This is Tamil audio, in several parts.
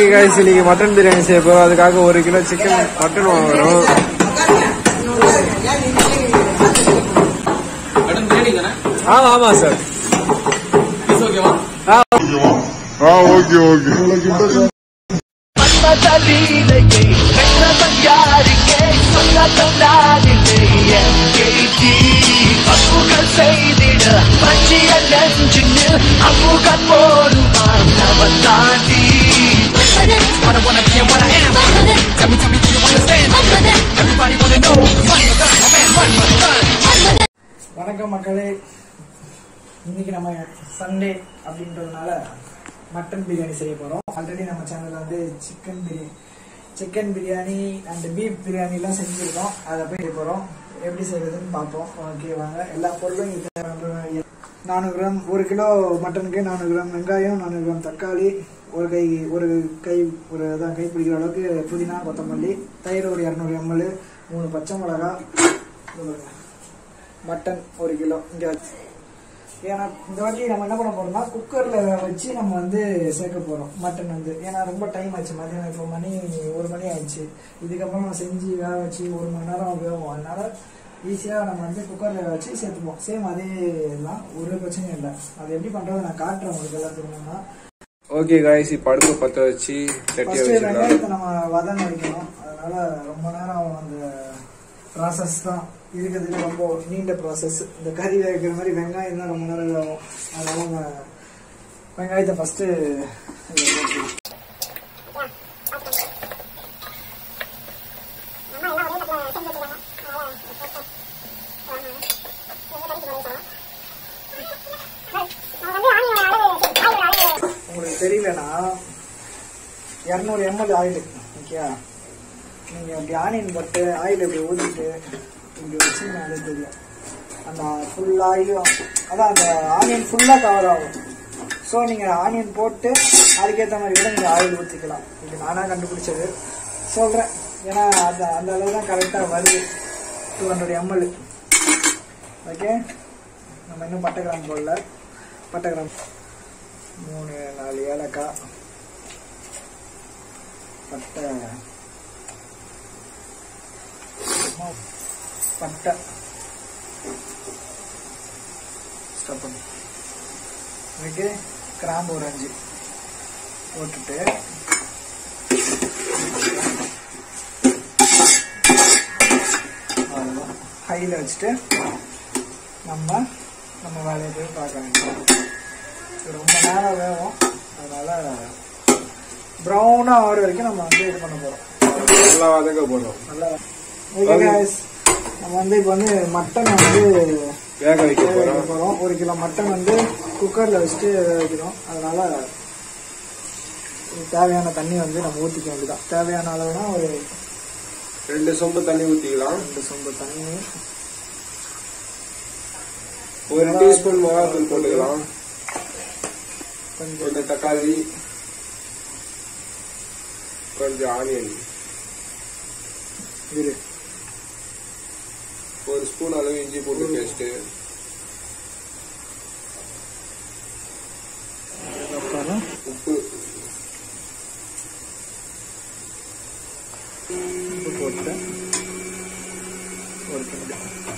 காய்ஸ் இன்னைக்கு மட்டன் பிரியாணி செய்ய போறோம் அதுக்காக ஒரு கிலோ சிக்கன் மட்டன் வாங்குறோம் மேடம் பிரியாணி தானே ஆமா ஆமா சார் பீஸ் ஓகேவா ஆ ஓகே ஓகே மன்மதலீலையை வென்றவன் யாருக்கே சொல்லாதம் நானில்லை என்கேடி பக்குகள் செய்திட பஞ்சிய நெஞ்சினில் அப்புகள் போடுவான் அவன் தாண்டி What I wanna be and what I am Tell me, tell me, do you understand? Everybody wanna know Run, run, my man, run, run, run வணக்கம் மக்களே இன்னைக்கு நம்ம சண்டே அப்படின்றதுனால மட்டன் பிரியாணி செய்ய போகிறோம் ஆல்ரெடி நம்ம சேனலில் வந்து chicken biryani chicken biryani and beef பிரியாணிலாம் செஞ்சுருக்கோம் அதை போய் செய்ய போகிறோம் எப்படி செய்யறதுன்னு பார்ப்போம் ஓகே வாங்க எல்லா பொருளும் இது தேவையான நானூறு கிராம் ஒரு கிலோ மட்டனுக்கு நானூறு கிராம் வெங்காயம் நானூறு கிராம் தக்காளி ஒரு கை ஒரு கை ஒரு அதான் கை பிடிக்கிற அளவுக்கு புதினா கொத்தமல்லி தயிர் ஒரு இரநூறு எம்எல் மூணு பச்சை மிளகா இது பாருங்க. மட்டன் ஒரு கிலோ இங்க வச்சு ஏன்னா இந்த வாட்டி நம்ம என்ன பண்ண போறோம்னா குக்கர்ல வச்சு நம்ம வந்து சேர்க்க போறோம் மட்டன் வந்து ஏன்னா ரொம்ப டைம் ஆச்சு மதியானம் இப்போ மணி ஒரு மணி ஆயிடுச்சு இதுக்கப்புறம் நம்ம செஞ்சு வேக வச்சு ஒரு மணி நேரம் வேகும் அதனால ஈஸியா நம்ம வந்து குக்கர்ல வச்சு சேர்த்துப்போம் சேம் அதே தான் ஒரு பிரச்சனையும் இல்லை அது எப்படி பண்றது நான் காட்டுறேன் உங்களுக்கு எல்லாத்துக்குமே ஓகே காய்ஸ் இப்ப அடுப்பு பத்த வச்சு சட்டியை ஃபர்ஸ்ட் வச்சிடலாம் வெங்காயத்தை நம்ம வதங்க வைக்கணும் அதனால ரொம்ப நேரம் அந்த ப்ராசஸ் தான் இருக்கிறதுல ரொம்ப நீண்ட ப்ராசஸ் இந்த கறி வைக்கிற மாதிரி வெங்காயம் தான் ரொம்ப நேரம் ஆகும் அதனால நம்ம வெங்காயத்தை ஃபர்ஸ்ட் உங்களுக்கு தெரியலனா இரநூறு எம்எல் ஆயில் ஓகே நீங்கள் அப்படி ஆனியன் போட்டு ஆயில் இப்படி ஊற்றிட்டு இப்படி வச்சிங்கனாலே தெரியும் அந்த ஃபுல் ஆயிலும் அதான் அந்த ஆனியன் ஃபுல்லாக கவர் ஆகும் ஸோ நீங்கள் ஆனியன் போட்டு அதுக்கேற்ற மாதிரி கூட நீங்கள் ஆயில் ஊற்றிக்கலாம் இது நானாக கண்டுபிடிச்சது சொல்கிறேன் ஏன்னா அந்த அந்த அளவு தான் கரெக்டாக வருது டூ ஹண்ட்ரட் எம்எல் ஓகே நம்ம இன்னும் பட்டை கிராம் போடல பட்டை கிராம் மூணு நாலு ஏலக்காய் பட்டை சும்மா பட்டை ஸ்டாப் பண்ணு ஓகே கிராம்பு ஒரு அஞ்சு போட்டுட்டு அவ்வளோதான் ஹையில் வச்சுட்டு நம்ம நம்ம வேலையை போய் பார்க்க வேண்டியது இது ரொம்ப நேரம் வேகும் அதனால ப்ரௌனாக ஆகிற வரைக்கும் நம்ம வந்து இது பண்ண போகிறோம் நல்லா வதங்க போறோம் நல்லா ஓகே guys. நம்ம வந்து இப்போ வந்து மட்டன் வந்து வேக வைக்க வேக வைக்க போறோம் போகிறோம் ஒரு கிலோ மட்டன் வந்து குக்கரில் வச்சுட்டு வேக வைக்கிறோம் அதனால இதுக்கு தேவையான தண்ணி வந்து நம்ம ஊற்றிக்க வேண்டியதான் தேவையான அளவுனா ஒரு ரெண்டு சொம்பு தண்ணி ஊத்திக்கலாம் ரெண்டு சொம்பு தண்ணி ஒரு டீஸ்பூன் மிளகாத்தூள் போட்டுக்கலாம் கொஞ்சம் கொஞ்சம் தக்காளி கொஞ்சம் ஆனியன் இரு ஒரு ஸ்பூன் அளவு இஞ்சி பூண்டு பேஸ்ட் அப்புறம் உப்பு உப்பு போட்டு ஒரு கிலோ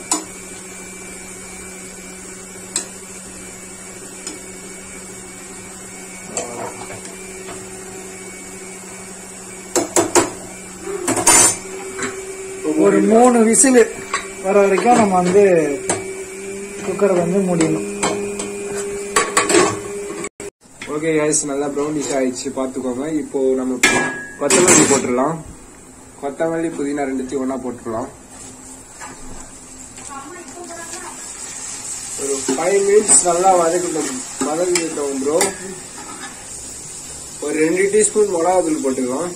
ஒரு மூணு விசில் வர வரைக்கும் நம்ம வந்து குக்கரை வந்து மூடிடணும் ஓகே கைஸ் நல்லா ப்ரௌனிஷ் ஆயிடுச்சு பார்த்துக்கோங்க இப்போ நம்ம கொத்தமல்லி போட்டுடலாம் கொத்தமல்லி புதினா ரெண்டுத்தையும் ஒண்ணா போட்டுடலாம் ஒரு ஃபைவ் மினிட்ஸ் நல்லா வதக்கிட்டோம் வதக்கிட்டோம் ப்ரோ ஒரு ரெண்டு டீஸ்பூன் மிளகாத்தூள் போட்டுக்கலாம்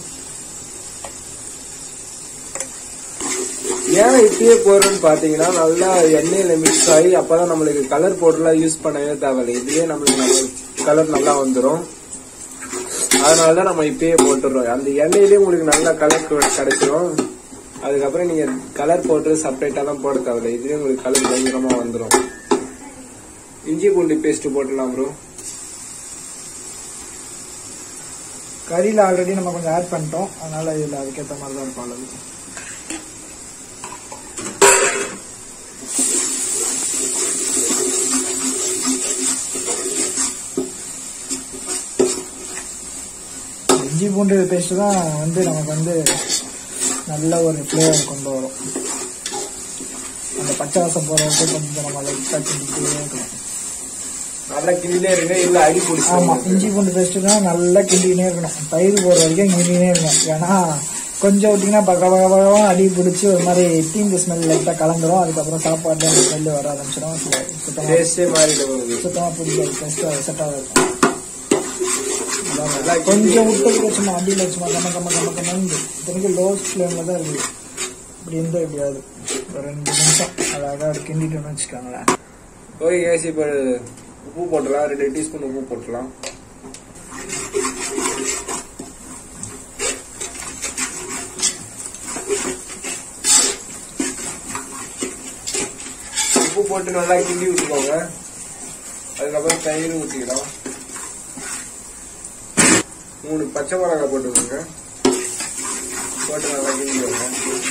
ஏன் இப்பயே போடுறோம்னு பாத்தீங்கன்னா நல்லா எண்ணெயில மிக்ஸ் ஆகி அப்பதான் நம்மளுக்கு கலர் பவுடர்லாம் யூஸ் பண்ணவே தேவையில்லை இதுலயே நம்மளுக்கு நம்ம கலர் நல்லா வந்துடும் அதனாலதான் நம்ம இப்பயே போட்டுடுறோம் அந்த எண்ணெயிலேயே உங்களுக்கு நல்ல கலர் கிடைச்சிரும் அதுக்கப்புறம் நீங்க கலர் பவுடர் செப்பரேட்டாலாம் போட தேவையில்லை இதுலயே உங்களுக்கு கலர் பயங்கரமா வந்துடும் இஞ்சி பூண்டு பேஸ்ட் போட்டுடலாம் ப்ரோ கறியில் ஆல்ரெடி நம்ம கொஞ்சம் ஆட் பண்ணிட்டோம் அதனால இதில் அதுக்கேற்ற மாதிரி தான் இருக்கும் அளவு இஞ்சி பூண்டு பேஸ்ட் தான் வந்து நமக்கு வந்து நல்ல ஒரு ஃப்ளேவர் கொண்டு வரும் அந்த பச்சை வாசம் போகிற வரைக்கும் கொஞ்சம் நம்ம லைட்டாக கிண்டிக்கிட்டே இருக்கணும் நல்லா கிண்டிலே இருங்க இல்ல அடி ஆமா பிடிச்சி இஞ்சி பூண்டு பேஸ்ட் தான் நல்லா கிண்டினே இருக்கணும் தயிர் போற வரைக்கும் கிண்டினே இருக்கணும் ஏன்னா கொஞ்சம் விட்டீங்கன்னா பக்க பக்க பக்கம் அடி பிடிச்சி ஒரு மாதிரி தீங்கு ஸ்மெல் லைட்டாக கலந்துரும் அதுக்கப்புறம் சாப்பாடு அந்த ஸ்மெல் வர ஆரம்பிச்சிடும் சுத்தமாக டேஸ்டே மாறிட்டு போகுது சுத்தமாக பிடிக்காது டேஸ்ட்டாக செட்டாக இருக்கும் அதான் கொஞ்சம் விட்டு சும்மா அடியில் சும்மா கம்ம கம்ம கம்ம கம்மந்து இத்தனைக்கு லோ ஃப்ளேமில் தான் இருக்குது இப்படி இருந்தால் எப்படியாவது ஒரு ரெண்டு நிமிஷம் அழகாக கிண்டிட்டோம்னு வச்சுக்கோங்களேன் ஓகே கேஸ் இப்போ உப்பு போட்டுடலாம் ரெண்டு டீஸ்பூன் உப்பு போட்டுடலாம் உப்பு போட்டு நல்லா கிண்டி விட்டுக்கோங்க அதுக்கப்புறம் தயிர் ஊற்றிக்கலாம் மூணு பச்சை மிளகாய் போட்டுக்கோங்க போட்டு நல்லா கிண்டிக்கோங்க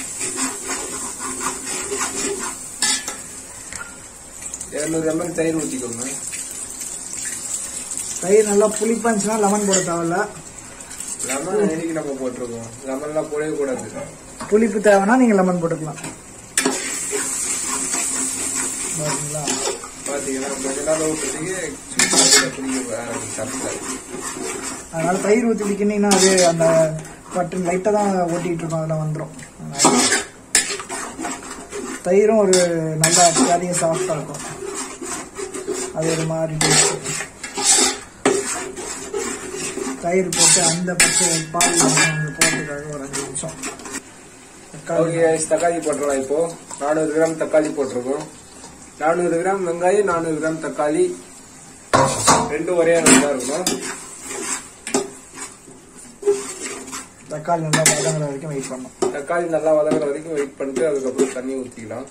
இரநூறு எம்எல் தயிர் ஊற்றிக்கோங்க தயிர் நல்லா புளிப்பா இருந்துச்சுன்னா லெமன் போட தேவையில்ல லெமன் நெருக்கி நம்ம போட்டிருக்கோம் லெமன்லாம் போடவே கூடாது புளிப்பு தேவைன்னா நீங்கள் லெமன் போட்டுக்கலாம் பாத்தீங்களா பாத்தீங்கன்னா கொஞ்ச நாள் ஊற்றுறதுக்கு பிடிக்க ஆரம்பிச்சாங்க அதனால தயிர் ஊற்றி பிடிக்கினீங்கன்னா அது அந்த பட்டு லைட்டாக தான் ஓட்டிகிட்டு இருக்கோம் அதில் வந்துடும் தயிரும் ஒரு நல்ல கறியும் சாஃப்டாக இருக்கும் அது ஒரு மாதிரி டேஸ்ட் தயிர் போட்டு அந்த பச்சை பால் வந்து போட்டுக்காக ஒரு அஞ்சு நிமிஷம் ஓகே தக்காளி தக்காளி போட்டுடலாம் இப்போ நானூறு கிராம் தக்காளி போட்டிருக்கோம் நானூறு கிராம் வெங்காயம் நானூறு கிராம் தக்காளி ரெண்டும் ஒரே அளவு தான் இருக்கணும் தக்காளி நல்லா வதங்குற வரைக்கும் வெயிட் பண்ணணும் தக்காளி நல்லா வதங்குற வரைக்கும் வெயிட் பண்ணிட்டு அதுக்கப்புறம் தண்ணி ஊற்றிக்கலாம்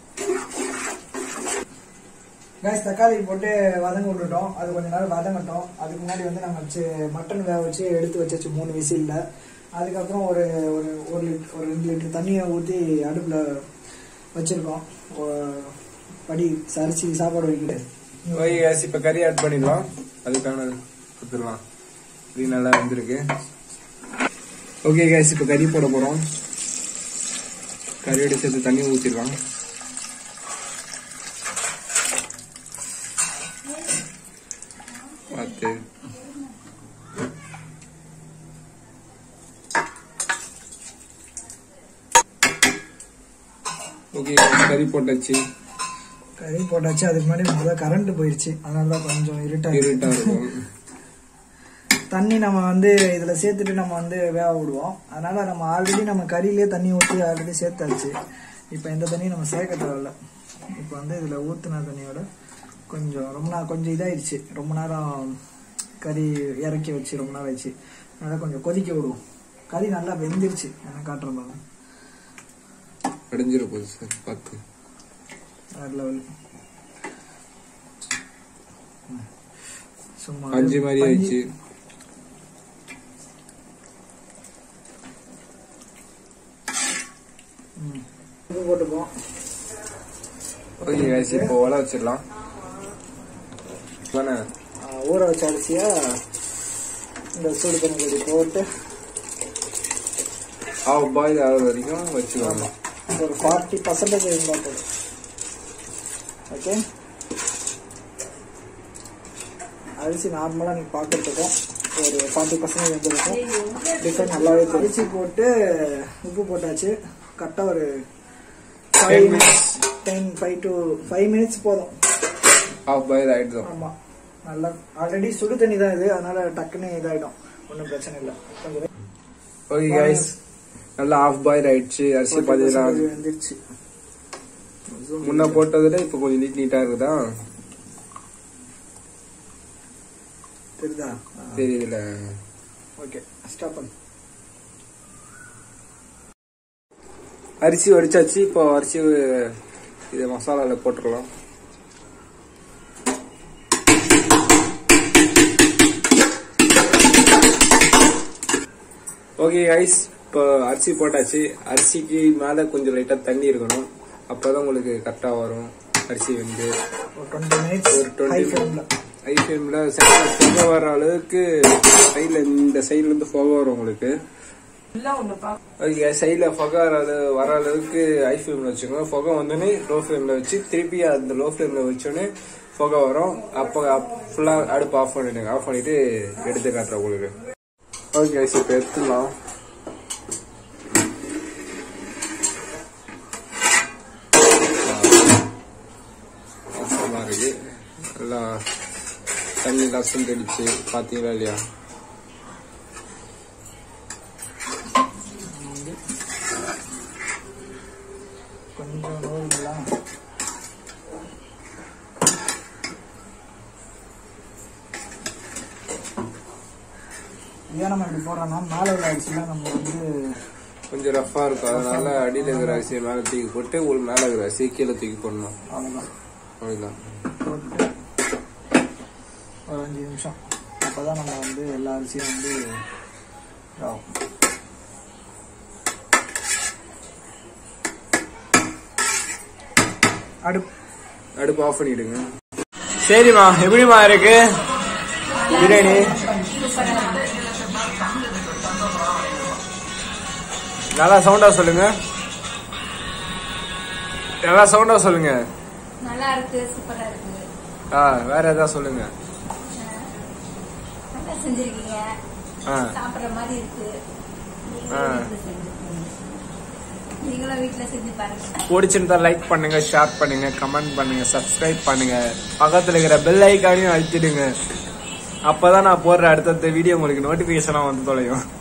கைஸ் தக்காளி போட்டு வதங்க விட்டுட்டோம் அது கொஞ்ச நேரம் வதங்கட்டும் அதுக்கு முன்னாடி வந்து நம்ம சி- மட்டன் வேக வச்சு எடுத்து வச்சாச்சு மூணு விசில்ல அதுக்கப்புறம் ஒரு ஒரு ஒரு லிட்டர் ஒரு ரெண்டு லிட்டர் தண்ணியை ஊற்றி அடுப்பில் வச்சிருக்கோம் ஒ- படி சரிச்சு சாப்பாடு வைக்கிட்டு ஓகே கேஸ் இப்போ கறி ஆட் பண்ணிடலாம் அதுக்கான கொடுத்துடலாம் கறி நல்லா வந்திருக்கு ஓகே கேஸ் இப்போ கறி போட போகிறோம் கறியோட சேர்த்து தண்ணி ஊற்றிடலாம் பார்த்து ஓகே கறி போட்டாச்சு கறி போட்டாச்சு அதுக்கு முன்னாடி முதல்ல கரண்ட் போயிடுச்சு அதனால தான் கொஞ்சம் இருட்டா இருட்டா இருக்கும் தண்ணி நம்ம வந்து இதுல சேர்த்துட்டு நம்ம வந்து வேக விடுவோம் அதனால நம்ம ஆல்ரெடி நம்ம கறியிலே தண்ணி ஊற்றி ஆல்ரெடி சேர்த்தாச்சு இப்போ எந்த தண்ணியும் நம்ம சேர்க்க தேவையில்ல இப்போ வந்து இதுல ஊத்துன தண்ணியோட கொஞ்சம் ரொம்ப நேரம் கொஞ்சம் இதாயிடுச்சு ரொம்ப நேரம் கறி இறக்கி வச்சு ரொம்ப நேரம் ஆயிடுச்சு அதனால கொஞ்சம் கொதிக்க விடுவோம் கறி நல்லா வெந்துருச்சு என்ன காட்டுறேன் பாருங்க அடைஞ்சிட போகுது சார் பார்த்து வேற லெவல் சும்மா அஞ்சு மாதிரி பஞ்சு- ஆயிடுச்சு ம். உப்பு போட்டுப்போம் ஓகே guys இப்போ ஒலை வச்சிடலாம் தானே ஆஹ் ஊற வச்ச அரிசியை இந்த சூடு பண்ணி கொடி போட்டு ஹாஃப் பாயில் ஆகிற வரைக்கும் வச்சுக்கோங்க ஒரு ஃபார்ட்டி பர்சன்டேஜ் இருந்தால் போதும் ஓகே அரிசி நார்மலாக நீங்கள் பார்க்கறதுக்கும் ஒரு ஃபார்ட்டி பர்சன்டேஜ் வந்துருக்கும் டிஃபரெண்ட் நல்லாவே தெரியும். அரிசி போட்டு உப்பு போட்டாச்சு கரெக்டாக ஒரு five minutes ten five to five minutes போதும் ஹாஃப் பாயில் ஆயிடுதோம் ஆமாம் நல்லா ஆல்ரெடி சுடு தண்ணி தான் இது அதனால டக்குன்னு இதாகிடும் ஒன்றும் பிரச்சனை இல்லை கொஞ்சம் ஓகே கைஸ் நல்லா ஹாஃப் பாயில் ஆயிடுச்சு அரிசி பார்த்தீங்கன்னா வந்துருச்சு முன்ன போட்டதுல இப்போ கொஞ்சம் நீட் நீட்டா இருக்குதா தெரியுதா தெரியல ஓகே ஸ்டாப் பண்ணு அரிசி வடிச்சாச்சு இப்போ அரிசி இது மசாலால போட்டுடலாம் ஓகே ஐஸ் இப்போ அரிசி போட்டாச்சு அரிசிக்கு மேல கொஞ்சம் லைட்டா தண்ணி இருக்கணும் அப்பதான் உங்களுக்கு கரெக்டா வரும் அரிசி வந்து ஒரு டுவெண்ட்டி மினிட்ஸ் ஒரு ஹை 20 ஃப்ளேம்ல ஹை ஃப்ளேம்ல சைட்ல புகை வர அளவுக்கு சைட்ல இந்த சைடுல இருந்து புகை வரும் உங்களுக்கு சைட்ல புகை வர அளவு- வர அளவுக்கு ஹை ஃப்ளேம்ல வச்சுக்கோங்க புகை வந்தோடனே லோ ஃப்ளேம்ல வச்சு திருப்பி அந்த லோ ஃப்ளேம்ல வச்சோடனே புகை வரும் அப்போ ஃபுல்லா அடுப்பு ஆஃப் பண்ணிடுங்க ஆஃப் பண்ணிட்டு எடுத்து காட்டுறேன் உங்களுக்கு ஓகே இப்போ எடுத்துடலாம் வாசமா இருக்கு நல்லா தண்ணி ரசம் தெளிச்சு பாத்தீங்களா இல்லையா கொஞ்சம் நோய்களா ஏன் நம்ம இப்படி போடுறோம்னா மேலே உள்ள அரிசிலாம் நம்ம வந்து கொஞ்சம் ரஃபா இருக்கும் அதனால அடியில இருக்கிற அரிசியை மேல தூக்கி போட்டு ஒரு மேல இருக்கிற அரிசியை கீழே தூக்கி போடணும் அவ்வளோதான் அவ்வளவுதான் போட்டு ஒரு அஞ்சு நிமிஷம் அப்பதான் நம்ம வந்து எல்லா அரிசியும் வந்து இதாகும். அடுப்பு அடுப்பு ஆஃப் பண்ணிடுங்க சரிம்மா எப்படிமா இருக்கு பிரியாணி நல்லா சவுண்டா சொல்லுங்க நல்லா சவுண்டா சொல்லுங்க நல்லா இருக்கு சூப்பரா இருக்கு ஆ வேற ஏதாவது சொல்லுங்க நல்லா செஞ்சிருக்கீங்க ஆ சாப்பிடுற மாதிரி இருக்கு ஆ. நீங்களும் வீட்டுல செஞ்சிருக்கீங்க. நீங்களும் வீட்டுல செஞ்சு பாருங்க பிடிச்சிருந்தா லைக் பண்ணுங்க ஷேர் பண்ணுங்க கமெண்ட் பண்ணுங்க சப்ஸ்கிரைப் பண்ணுங்க பக்கத்துல இருக்கிற பெல் ஐக்கானையும் அழுத்திடுங்க அப்பதான் நான் போடுற அடுத்தடுத்த வீடியோ உங்களுக்கு நோட்டிபிகேஷனா வந்து தொலையும்